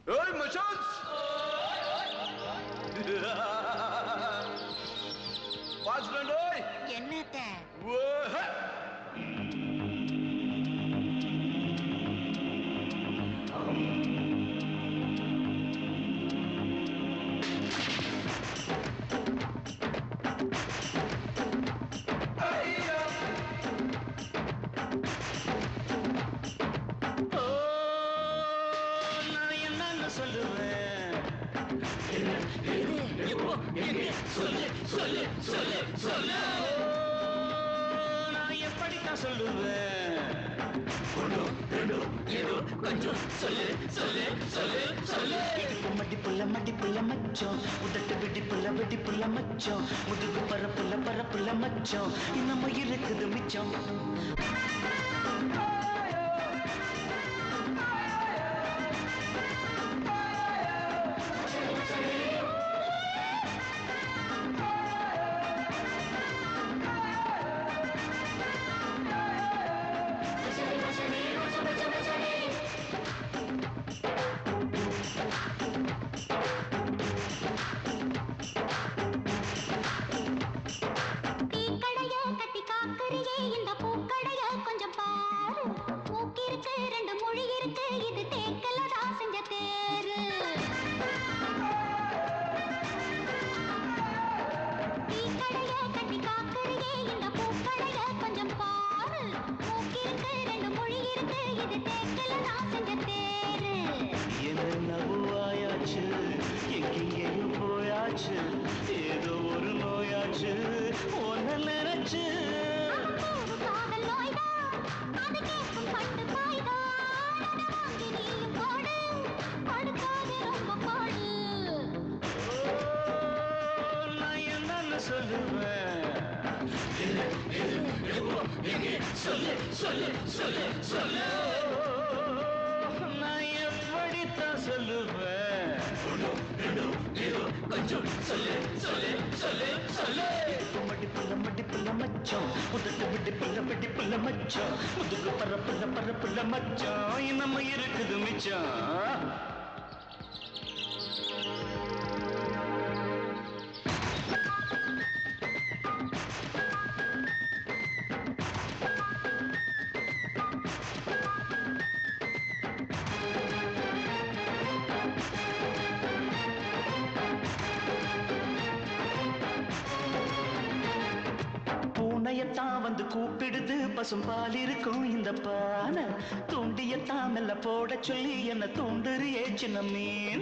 ஏய் மச்சான்ஸ் வாட்ச்மேன் டேய் என்னத்த ஓஹே ஓ, நான் என்னன்னு சொல்லுவேன் எப்போ எங்க சொல்லு சொல்லு சொல்லு சொல்லு நான் எப்படித்தான் சொல்லுவேன் ஒண்ணு ரெண்டு ஏதோ கொஞ்சம் சொல்லு சொல்லு சொல்லு சொல்லு இடுப்பு மடிப்புள்ள மடிப்புள்ள மச்சம் உதட்டு வெடிப்புள்ள வெடிப்புள்ள மச்சம் முதுகு பரப்புள்ள பரப்புள்ள மச்சம் இன்னமும் இருக்குது மிச்சம் டீக்கடைய கட்டி காக்கறியே இந்த பூக்கடைய கொஞ்சம் பாரு மூக்கிருக்கு ரெண்டு மொழி இருக்கு இது தேக்கல தான் செஞ்ச தேரு டீக்கடைய கட்டி காக்கறியே இந்த பூக்கடைய கொஞ்சம் பாரு மூக்கிருக்கு ரெண்டு மொழி இருக்கு இது தேக்கல தான் செஞ்ச தேரு என்னென்னவோ ஆயாச்சு எங்கெங்கேயும் போயாச்சு ஏதோ ஒரு நோயாச்சு ஒன்ன நினைச்சு ஒரு காதல் நோய்தான் அது கேட்கும் பட்டு பாய்தான் அதை வாங்கி நீயும் போடு படுக்காதே ரொம்ப பாடு ஓ, நான் என்னன்னு சொல்லுவேன் எப்போ எங்க சொல்லு சொல்லு சொல்லு சொல்லு நான் எப்படித்தான் சொல்லுவேன் ஒண்ணு ரெண்டு ஏதோ கொஞ்சம் சொல்லு சொல்லு சொல்லு சொல்லு இடுப்பு மடிப்புள்ள மடிப்புள்ள மச்சம் உதட்டு வெடிப்புள்ள வெடிப்புள்ள மச்சம் முதுகு பரப்புள்ள பரப்புள்ள மச்சம் இன்னமும் இருக்குது மிச்சம் பூனையத்தான் வந்து கூப்பிடுது பசும் பால் இருக்கும் இந்த பானை தூண்டியத்தான் மெல்ல போட சொல்லி என்ன தூண்டுறியே சின்ன மீன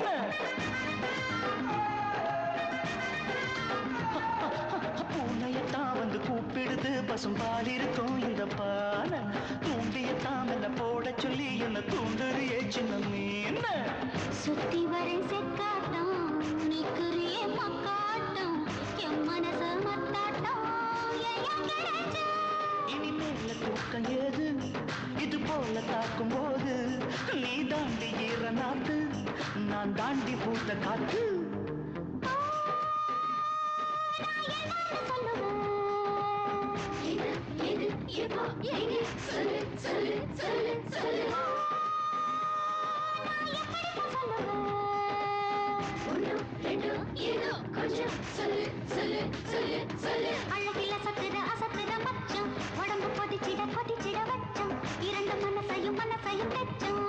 பூனையத்தான் வந்து கூப்பிடுது பசும் பால் இருக்கும் இந்த பானை தூண்டியத்தான் மெல்ல போட சொல்லி என்ன தூண்டுறியே சின்ன மீன சுத்தி வரை செக்காட்டம் நிக்கிறியே மக்காட்டம் என் மனசு மத்தாட்டம் ஏன் கிடைச்ச இனிமேல தூக்கம் ஏது இது போல தாக்கும் போது நீ தாண்டி ஈர நாத்து நான் தாண்டி பூத்த காத்து அழகில சத்துற அசத்துற மச்சம் உடம்பு கொதிச்சிட கொதிச்சிட வச்சம் இரண்டு மனசையும் மனசையும் பெச்சம்